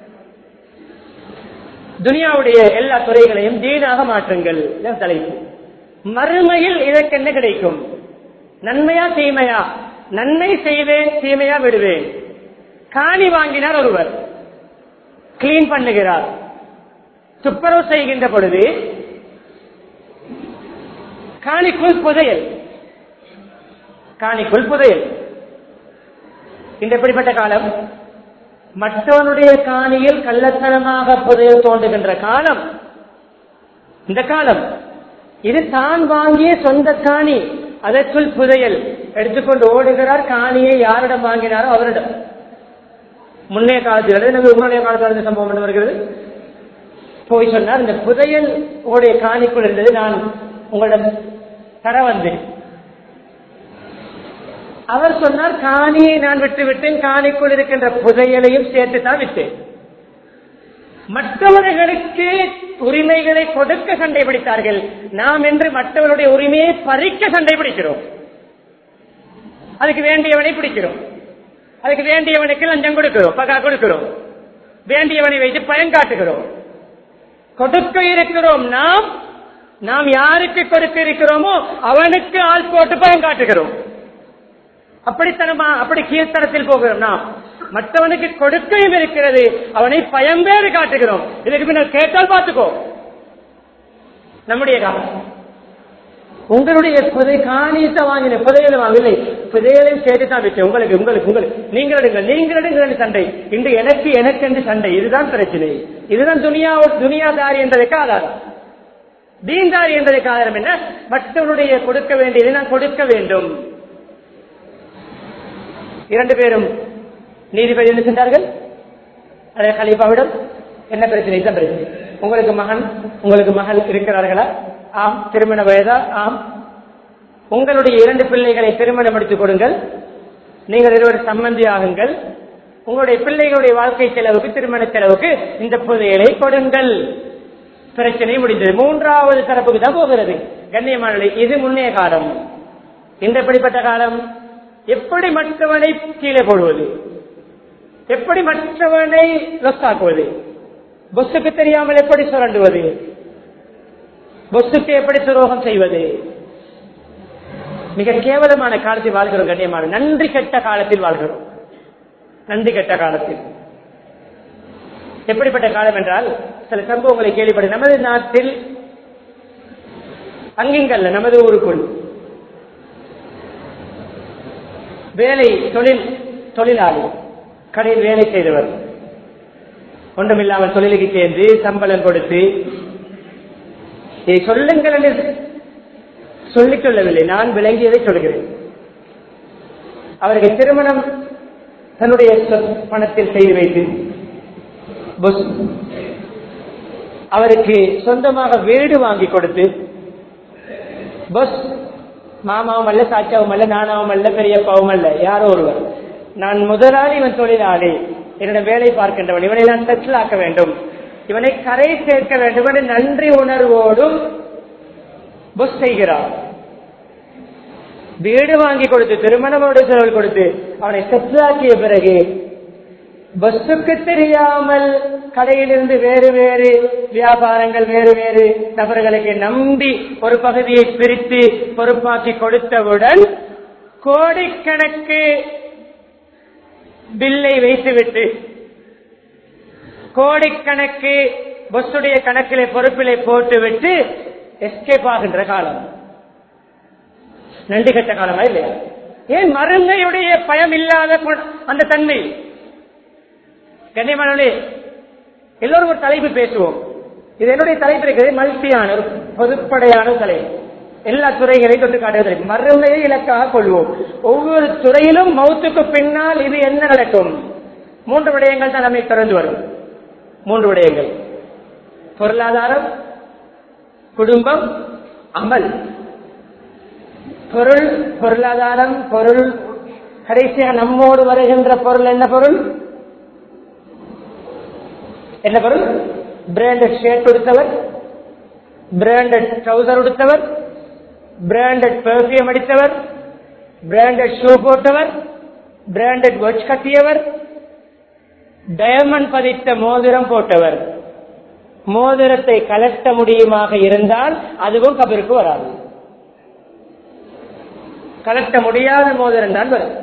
துனியாவுடைய எல்லா துறைகளையும் தீனாக மாற்றுங்கள் இதுதான் தலைப்பு மறுமையில் இதற்கு என்ன கிடைக்கும் நன்மையா தீமையா நன்மை செய்வேன் தீமையா விடுவேன் காணி வாங்கினார் ஒருவர் கிளீன் பண்ணுகிறார் துப்புரவு செய்கின்ற பொழுது காணிக்குள் புதையல் காணிக்குள் புதையல் இந்த எப்படிப்பட்ட காலம் மற்றவனுடைய காணியில் கள்ளத்தனமாக புதையல் தோன்றுகின்ற காலம் இந்த காலம் இது தான் வாங்கிய சொந்த காணி அதற்குள் புதையல் எடுத்துக்கொண்டு ஓடுகிறார் காணியை யாரிடம் வாங்கினாரோ அவரிடம் முன்னைய காலத்தில் நம்ம உங்களுடைய காலத்தில் இந்த சம்பவம் என்ன வருகிறது போய் சொன்னார் இந்த புதையல் உங்களுடைய காணிக்குள் இருந்தது நான் உங்களிடம் தர வந்தேன் அவர் சொன்னார் காணியை நான் விட்டு விட்டேன் காணிக்குள் இருக்கின்ற புதையலையும் சேர்த்து தான் விட்டேன் மற்றவர்களுக்கு உரிமைகளை கொடுக்க சண்டை பிடித்தார்கள் நாம் என்று மற்றவருடைய உரிமையை பறிக்க சண்டை பிடிக்கிறோம் அதுக்கு வேண்டியவனை பிடிக்கிறோம் அதுக்கு வேண்டியவனுக்கு லஞ்சம் கொடுக்கிறோம் பகா கொடுக்கிறோம் வேண்டியவனை வைத்து பயன் காட்டுகிறோம் கொடுக்க இருக்கிறோம் நாம் நாம் யாருக்கு கொடுக்க இருக்கிறோமோ அவனுக்கு ஆள் போட்டு பயன் காட்டுகிறோம் அப்படித்தனமா அப்படி கீழ்த்தரத்தில் போகிறோம் நாம் மற்றவனுக்கு கொடுக்கையும் இருக்கிறது அவனை பயம்பேறு காட்டுகிறோம் இதுக்கு பின்னர் கேட்டால் பார்த்துக்கோ நம்முடைய காலம் உங்களுடைய புதை காணியத்தை வாங்கின புதையலை வாங்கவில்லை புதையலையும் சேர்த்து தான் விட்டேன் உங்களுக்கு உங்களுக்கு உங்களுக்கு நீங்கள் எடுங்கள் நீங்கள் எடுங்கள் சண்டை இன்று எனக்கு எனக்கு என்று சண்டை இதுதான் பிரச்சனை இதுதான் துனியா துனியாதாரி என்பதற்கு ஆதாரம் தீன்தாரி என்பதற்கு ஆதாரம் என்ன மற்றவருடைய கொடுக்க வேண்டியதை நான் கொடுக்க வேண்டும் இரண்டு பேரும் நீதிபதி என்ன சென்றார்கள் அதே கலீஃபாவிடம் என்ன பிரச்சனை இதுதான் பிரச்சனை உங்களுக்கு மகன் உங்களுக்கு மகள் இருக்கிறார்களா ஆம் திருமண வயதா ஆம் உங்களுடைய இரண்டு பிள்ளைகளை திருமணம் எடுத்துக் கொடுங்கள் நீங்கள் இருவர் சம்பந்தி ஆகுங்கள் உங்களுடைய பிள்ளைகளுடைய வாழ்க்கை செலவுக்கு திருமண செலவுக்கு இந்த புதையலை கொடுங்கள் பிரச்சனை முடிந்தது மூன்றாவது தரப்புக்கு தான் போகிறது கண்ணியமான இது முன்னைய காலம் இந்த எப்படிப்பட்ட காலம் எப்படி மற்றவனை கீழே போடுவது எப்படி மற்றவனை லொஸ்தாக்குவது பொஸ்ஸுக்கு தெரியாமல் எப்படி சுரண்டுவது பொஸ்ஸுக்கு எப்படி துரோகம் செய்வது மிக கேவலமான காலத்தில் வாழ்கிறோம் கண்ணியமான நன்றி கெட்ட காலத்தில் வாழ்கிறோம் நன்றி கெட்ட காலத்தில் எப்படிப்பட்ட காலம் என்றால் சில சம்பவங்களை கேள்விப்பட்ட நமது நாட்டில் அங்கிங்கல்ல நமது ஊருக்குள் வேலை தொழில் தொழிலாளி கடையில் வேலை செய்தவர் ஒன்றுமில்லாமல் தொழிலுக்கு சேர்ந்து சம்பளம் கொடுத்து இதை சொல்லுங்கள் என்று சொல்லிக் கொள்ளவில்லை நான் விளங்கியதை சொல்கிறேன் அவருக்கு திருமணம் தன்னுடைய பணத்தில் செய்து வைத்து அவருக்கு சொந்தமாக வீடு வாங்கி கொடுத்து பஸ் மாமாவும் அல்ல சாச்சாவும் அல்ல நானாவும் அல்ல பெரியப்பாவும் அல்ல யாரோ ஒருவர் நான் முதலாளி இவன் தொழிலாளி என்னிடம் வேலை பார்க்கின்றவன் இவனை நான் செட்டில் ஆக்க வேண்டும் இவனை கரை சேர்க்க வேண்டும் என்று நன்றி உணர்வோடும் புஷ் செய்கிறார் வீடு வாங்கி கொடுத்து திருமணமோடு செலவு கொடுத்து அவனை செட்டிலாக்கிய பிறகு பஸ்ஸுக்கு தெரியாமல் கடையிலிருந்து வேறு வேறு வியாபாரங்கள் வேறு வேறு நபர்களுக்கு நம்பி ஒரு பகுதியை பிரித்து பொறுப்பாக்கி கொடுத்தவுடன் கோடிக்கணக்கு பில்லை வைத்துவிட்டு கோடிக்கணக்கு பஸ்ஸுடைய கணக்கிலே பொறுப்பிலே போட்டுவிட்டு எஸ்கேப் ஆகின்ற காலம் நன்றி கட்ட காலமா இல்லையா ஏன் மருந்தையுடைய பயம் இல்லாத கு- அந்த தன்மை கண்ணியமானே எல்லோரும் ஒரு தலைப்பு பேசுவோம் இது என்னுடைய தலைப்பு இருக்கிறது மல்டியான ஒரு பொதுப்படையான தலைப்பு எல்லா துறைகளையும் தொட்டு காட்டுவது மருந்தையை இலக்காக கொள்வோம் ஒவ்வொரு துறையிலும் மௌத்துக்கு பின்னால் இது என்ன நடக்கும் மூன்று விடயங்கள் தான் நம்மை திறந்து வரும் மூன்று விடயங்கள் பொருளாதாரம் குடும்பம் அமல் பொருள் பொருளாதாரம் பொருள் கடைசியாக நம்மோடு வருகின்ற பொருள் என்ன பொருள் என்ன பொருள் பிராண்டட் ஷர்ட் கொடுத்தவர் பிராண்டட் ட்ரௌசர் உடுத்தவர் பிராண்டட் பெர்ஃபியூம் அடித்தவர் பிராண்டட் ஷூ போட்டவர் பிராண்டட் வாட்ச் கட்டியவர் டயமண்ட் பதித்த மோதிரம் போட்டவர் மோதிரத்தை கலட்ட முடியுமாக இருந்தால் அதுவும் கபருக்கு வராது கலட்ட முடியாத மோதிரம் தான் வரும்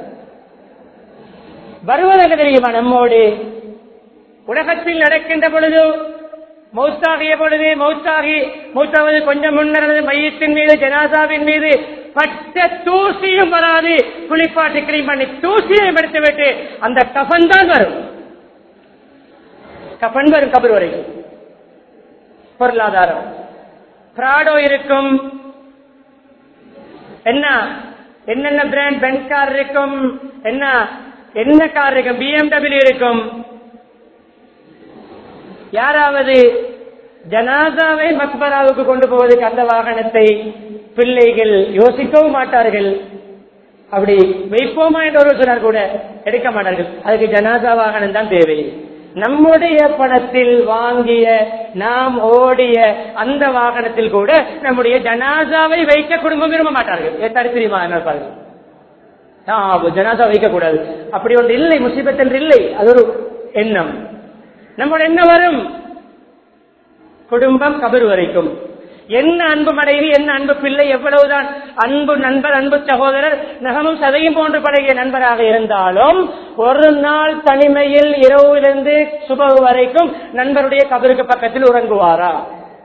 வருவது என்ன தெரியுமா நம்மோடு உலகத்தில் நடக்கின்ற பொழுது மௌத்தாகிய பொழுது மௌத்தாகி மௌத்தாவது கொஞ்சம் முன்னரது மையத்தின் மீது ஜனாசாவின் மீது பட்ட தூசியும் வராது குளிப்பாட்டு கிளீன் பண்ணி தூசியை எடுத்துவிட்டு அந்த கஃன் தான் வரும் கஃன் வரும் கபர் வரைக்கும் பொருளாதாரம் பிராடோ இருக்கும் என்ன என்னென்ன பிராண்ட் பென்ஸ் கார் இருக்கும் என்ன என்ன கார் இருக்கும் பிஎம்டபிள்யூ இருக்கும் யாராவது ஜனாதாவை மக்பராவுக்கு கொண்டு போவதற்கு அந்த வாகனத்தை பிள்ளைகள் யோசிக்கவும் மாட்டார்கள் அப்படி வைப்போமா என்று ஒரு சொன்னார் கூட எடுக்க மாட்டார்கள் அதுக்கு ஜனாதா வாகனம் தான் தேவை நம்முடைய பணத்தில் வாங்கிய நாம் ஓடிய அந்த வாகனத்தில் கூட நம்முடைய ஜனாதாவை வைக்க குடும்பம் விரும்ப மாட்டார்கள் ஏ தரித்திரியமா நினைப்பார்கள் ஆ, ஜனாதா வைக்க கூடாது அப்படி ஒன்று இல்லை முசிபத் என்று இல்லை அது ஒரு எண்ணம் நம்முடைய என்ன வரும் குடும்பம் கபர் வரைக்கும் என்ன அன்பு மனைவி என்ன அன்பு பிள்ளை எவ்வளவுதான் அன்பு நண்பர் அன்பு சகோதரர் நகமும் சதையும் போன்று பழகிய நண்பராக இருந்தாலும் ஒரு நாள் தனிமையில் இரவிலிருந்து சுபகு வரைக்கும் நண்பருடைய கபருக்கு பக்கத்தில் உறங்குவாரா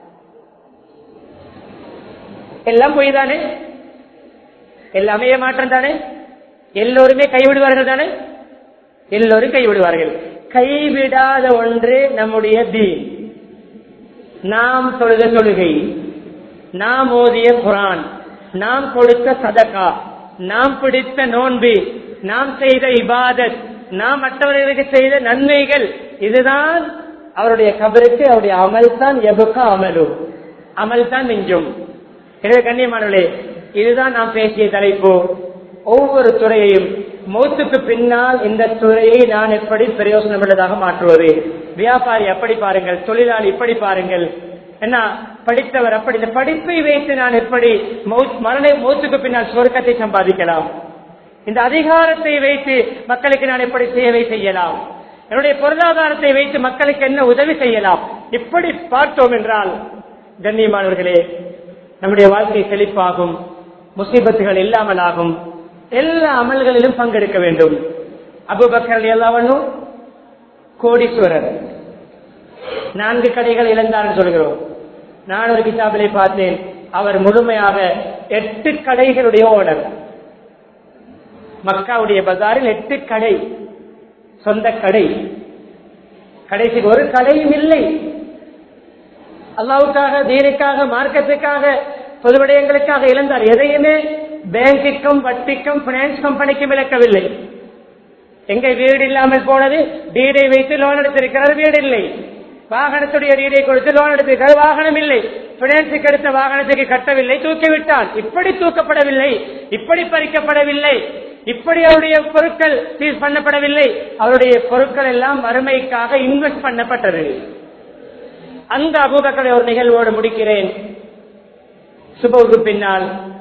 எல்லாம் பொய் தானே எல்லாமே மாற்றம் தானே எல்லோருமே கைவிடுவார்கள் தானே எல்லோரும் கைவிடுவார்கள் கைவிடாத ஒன்று நம்முடைய தீன் நாம் தொழுத தொழுகை நாம் ஓதிய குரான் நாம் கொடுத்த சதகா நாம் பிடித்த நோன்பு நாம் செய்த இபாதத் நாம் மற்றவர்களுக்கு செய்த நன்மைகள் இதுதான் அவருடைய கபருக்கு அவருடைய அமல் தான் எபுக்கா அமலும் அமல் தான் மிஞ்சும் எனவே கண்ணியமானவர்களே இதுதான் நாம் பேசிய தலைப்பு ஒவ்வொரு துறையையும் மௌத்துக்கு பின்னால் இந்த துறையை நான் எப்படி பிரயோசனம் உள்ளதாக மாற்றுவது வியாபாரி அப்படி பாருங்கள் தொழிலாளி இப்படி பாருங்கள் என்ன படித்தவர் அப்படி இந்த படிப்பை வைத்து நான் எப்படி மௌத்- மரண மௌத்துக்கு பின்னால் சொர்க்கத்தை சம்பாதிக்கலாம் இந்த அதிகாரத்தை வைத்து மக்களுக்கு நான் எப்படி சேவை செய்யலாம் என்னுடைய பொருளாதாரத்தை வைத்து மக்களுக்கு என்ன உதவி செய்யலாம் இப்படி பார்த்தோம் என்றால் கண்ணியமானவர்களே நம்முடைய வாழ்க்கை செழிப்பாகும் முசீபத்துகள் இல்லாமல் ஆகும் எல்லா அமல்களிலும் பங்கெடுக்க வேண்டும் அபுபக்கர் எல்லாவனும் கோடீஸ்வரர் நான்கு கடைகள் இழந்தார் சொல்கிறோம் நான் ஒரு கிதாபிலை பார்த்தேன் அவர் முழுமையாக எட்டு கடைகளுடைய ஓனர் மக்காவுடைய பஜாரில் எட்டு கடை சொந்த கடை கடைசிக்கு ஒரு கடையும் இல்லை அல்லாவுக்காக தீனுக்காக மார்க்கத்துக்காக பொது விடயங்களுக்காக இழந்தார் எதையுமே பேங்குக்கும் வட்டிக்கும் பினான்ஸ் கம்பெனிக்கும் இழக்கவில்லை எங்க வீடு இல்லாமல் போனது டீடை வைத்து லோன் எடுத்திருக்கிறார் வீடு இல்லை வாகனத்துடைய டீடை கொடுத்து லோன் எடுத்திருக்கிறார் வாகனம் இல்லை பினான்ஸுக்கு எடுத்த வாகனத்துக்கு கட்டவில்லை தூக்கிவிட்டான் இப்படி தூக்கப்படவில்லை இப்படி பறிக்கப்படவில்லை இப்படி அவருடைய பொருட்கள் சீஸ் பண்ணப்படவில்லை அவருடைய பொருட்கள் எல்லாம் வறுமைக்காக இன்வெஸ்ட் பண்ணப்பட்டது அந்த அபூபக்கரை ஒரு நிகழ்வோடு முடிக்கிறேன் சுபவுக்கு பின்னால்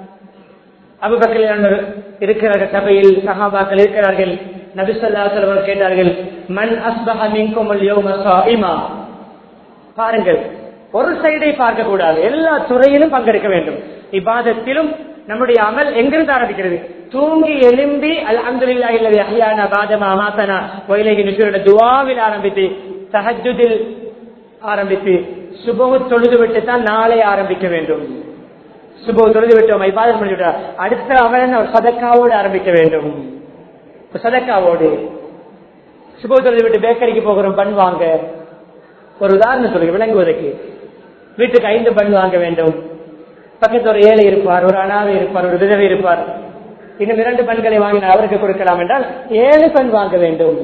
அபுபக்கர் இருக்கிறார்கள் சபையில் சஹாபாக்கள் இருக்கிறார்கள் நபிசல்லா செல்வர் கேட்டார்கள் மண் அஸ்பஹ மின்கும் இமா பாருங்கள் ஒரு சைடை பார்க்க கூடாது எல்லா துறையிலும் பங்கெடுக்க வேண்டும் இபாதத்திலும் நம்முடைய அமல் எங்கிருந்து ஆரம்பிக்கிறது தூங்கி எழும்பி அல்ஹம்துலில்லாஹி அல்லதி அஹ்யானா பாதமா அமாத்தனா வயலகி நுஷுரோட துவாவில் ஆரம்பித்து தஹஜ்ஜுதில் ஆரம்பித்து சுபவு தொழுது விட்டு தான் நாளை ஆரம்பிக்க வேண்டும் சுபவு தொழுது விட்டோம் இபாதம் பண்ணிவிட்டோம் அடுத்த அவன் ஒரு சதக்காவோடு ஆரம்பிக்க வேண்டும் சதக்காவோடு சுபவு தொழுது விட்டு பேக்கரிக்கு போகிறோம் பண் வாங்க ஒரு உதாரணம் சொல்லுங்க விளங்குவதற்கு வீட்டுக்கு ஐந்து பண் வாங்க வேண்டும் பக்கத்தில் ஒரு ஏழை இருப்பார் ஒரு அனாதை இருப்பார் ஒரு விதவை இருப்பார் இன்னும் இரண்டு பண்களை வாங்கினால் அவருக்கு கொடுக்கலாம் என்றால் ஏழு பண் வாங்க வேண்டும்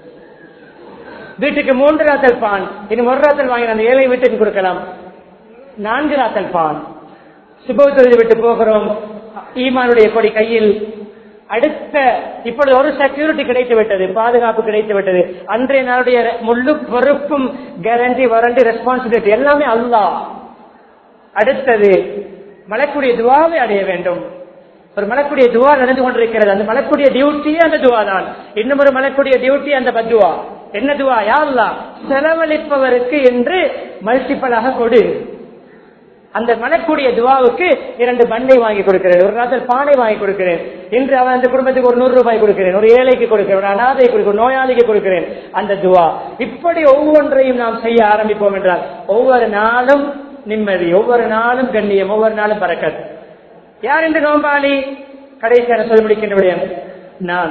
வீட்டுக்கு மூன்று ராத்தல் பான் இன்னும் ஒரு ராத்தல் வாங்கி அந்த ஏழை வீட்டுக்கு கொடுக்கலாம் நான்கு ராத்தல் பான் சுபத்தொழில் விட்டு போகிறோம் ஈமானுடைய கொடி கையில் அடுத்த இப்பொழுது ஒரு செக்யூரிட்டி கிடைத்து விட்டது பாதுகாப்பு கிடைத்து விட்டது அன்றைய நாளுடைய முழு பொறுப்பும் கேரண்டி வாரண்டி ரெஸ்பான்சிபிலிட்டி எல்லாமே அல்லா அடுத்தது மலக்குடைய துவாவை அடைய வேண்டும் ஒரு மலக்குடைய துவா நடந்து கொண்டிருக்கிறது அந்த மலக்குடைய டியூட்டியே அந்த துவா தான் இன்னும் ஒரு மலக்குடைய டியூட்டி அந்த பத்துவா என்ன துவா யாருலா செலவழிப்பவருக்கு என்று மல்டிப்பலாக கொடு அந்த மனக்கூடிய துவாவுக்கு இரண்டு பண்ணை வாங்கி கொடுக்கிறேன் ஒரு நாட்டில் பானை வாங்கி கொடுக்கிறேன் இன்று அவன் அந்த குடும்பத்துக்கு ஒரு நூறு ரூபாய் கொடுக்கிறேன் ஒரு ஏழைக்கு கொடுக்கிறேன் ஒரு அனாதை கொடுக்கிறேன் நோயாளிக்கு கொடுக்கிறேன் அந்த துவா இப்படி ஒவ்வொன்றையும் நாம் செய்ய ஆரம்பிப்போம் என்றால் ஒவ்வொரு நாளும் நிம்மதி ஒவ்வொரு நாளும் கண்ணியம் ஒவ்வொரு நாளும் பறக்கத் யார் இந்த நோம்பாளி கடைசியான சொல்லி முடிக்கின்ற விடயம் நான்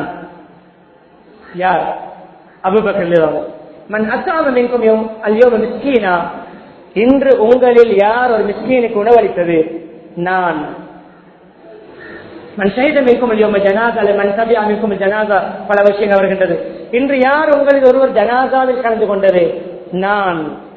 யார் அபுபக்கர் மன் அசாம மின்கும் அல்யோம மிஸ்கீனா இன்று உங்களில் யார் ஒரு மிஸ்கீனுக்கு உணவளித்தது நான் மண் செய்த மிக்கும் இல்லையோம ஜனாதா அல்ல மண் சபி அமைக்கும் ஜனாதா பல விஷயங்கள் வருகின்றது இன்று யார் உங்களில் ஒருவர் ஜனாதாவில் கலந்து கொண்டது நான்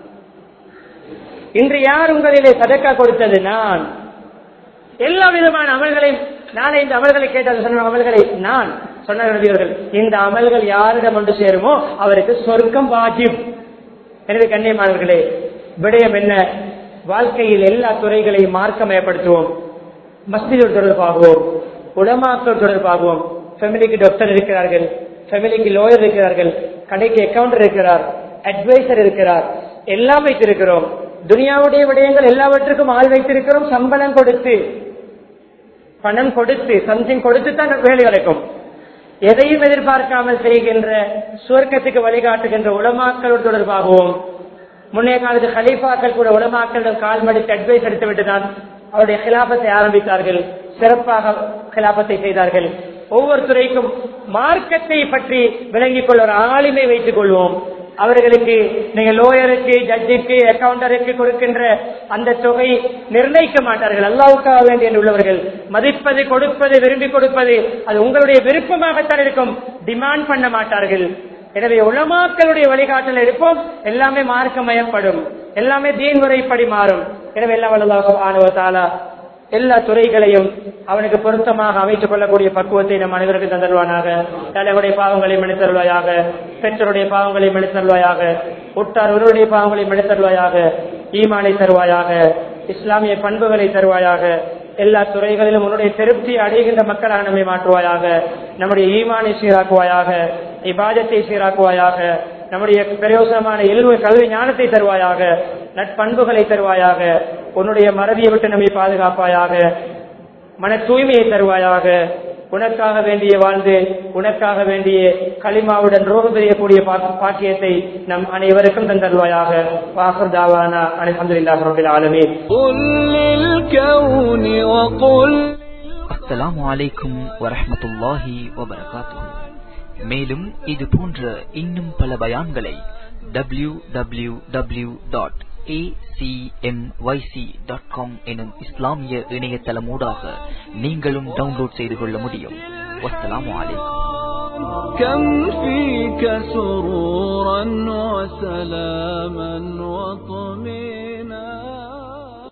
இன்று யார் உங்களிலே சதக்கா கொடுத்தது நான் எல்லா விதமான அமல்களையும் நானே இந்த அமல்களை கேட்டது சொன்ன அமல்களை நான் சொன்னவர்கள் இந்த அமல்கள் யாரிடம் ஒன்று சேருமோ அவருக்கு சொர்க்கம் வாஜிப் எனவே கண்ணியமானவர்களே விடயம் என்ன வாழ்க்கையில் எல்லா துறைகளையும் மார்க்கமயப்படுத்துவோம் மஸ்ஜிதோடு தொடர்பாகுவோம் உடமாக்கள் தொடர்பாகுவோம் ஃபேமிலிக்கு டாக்டர் இருக்கிறார்கள் ஃபேமிலிக்கு லோயர் இருக்கிறார்கள் கடைக்கு அக்கவுண்டர் இருக்கிறார் அட்வைசர் இருக்கிறார் எல்லாம் வைத்திருக்கிறோம் துனியாவுடைய விடயங்கள் எல்லாவற்றுக்கும் ஆள் வைத்திருக்கிறோம் சம்பளம் கொடுத்து பணம் கொடுத்து சம்திங் கொடுத்து தான் வேலை கிடைக்கும் எதையும் எதிர்பார்க்காமல் செய்கின்ற சுவர்க்கத்துக்கு வழிகாட்டுகின்ற உலமாக்களோடு தொடர்பாகவும் முன்னைய காலத்து ஹலீஃபாக்கள் கூட உலமாக்களிடம் கால் மடித்து அட்வைஸ் எடுத்து விட்டுதான் அவருடைய கிலாபத்தை ஆரம்பித்தார்கள் சிறப்பாக கிலாபத்தை செய்தார்கள் ஒவ்வொரு துறைக்கும் மார்க்கத்தை பற்றி விளங்கிக் கொள்ள ஒரு ஆளுமை வைத்துக் கொள்வோம் அவர்களுக்கு நீங்க லோயருக்கு ஜட்ஜுக்கு அக்கவுண்டருக்கு கொடுக்கின்ற அந்த தொகை நிர்ணயிக்க மாட்டார்கள் அல்லாவுக்காக வேண்டிய உள்ளவர்கள் மதிப்பது கொடுப்பது விரும்பி கொடுப்பது அது உங்களுடைய விருப்பமாகத்தான் இருக்கும் டிமாண்ட் பண்ண மாட்டார்கள் எனவே உலமாக்களுடைய வழிகாட்டல் எடுப்போம் எல்லாமே மார்க்கமயப்படும் எல்லாமே தீன் முறைப்படி மாறும் எனவே எல்லாம் வல்லதாக ஆணுவத்தாலா எல்லா துறைகளையும் அவனுக்கு பொருத்தமாக அமைத்துக் கொள்ளக்கூடிய பக்குவத்தை நம் அனைவருக்கும் தந்தருவானாக தலைவருடைய பாவங்களை மனிதருவாயாக பெற்றோருடைய பாவங்களை மனிதருவாயாக உட்டார் ஒருவருடைய பாவங்களை மனிதருவாயாக ஈமானை தருவாயாக இஸ்லாமிய பண்புகளை தருவாயாக எல்லா துறைகளிலும் உன்னுடைய திருப்தி அடைகின்ற மக்களாக நம்மை மாற்றுவாயாக நம்முடைய ஈமானை சீராக்குவாயாக இபாதத்தை சீராக்குவாயாக நம்முடைய பிரயோசனமான எல்வ கல்வி ஞானத்தை தருவாயாக நட்பண்புகளை தருவாயாக உன்னுடைய மறதியை விட்டு நம்மை பாதுகாப்பாயாக மன தூய்மையை தருவாயாக உனக்காக வேண்டிய வாழ்ந்து உனக்காக வேண்டிய களிமாவுடன் ரோகம் பெரியக்கூடிய பாக்கியத்தை நம் அனைவருக்கும் தந்தருவாயாக வாசர் தாவானா அலமதுல்லாஹ் ரபில் ஆலமீன் அஸ்ஸலாமு அலைக்கும் வரஹ்மத்துல்லாஹி வபரகாத்துஹு மேலும் இது போன்ற இன்னும் பல பயான்களை W W W dot acmyc.com எனும் இஸ்லாமிய இணையதளமூடாக நீங்களும் டவுன்லோட் செய்து கொள்ள முடியும் வஸ்ஸலாமு அலைக்கும் كم فيك سرورا وسلاما وطمئنا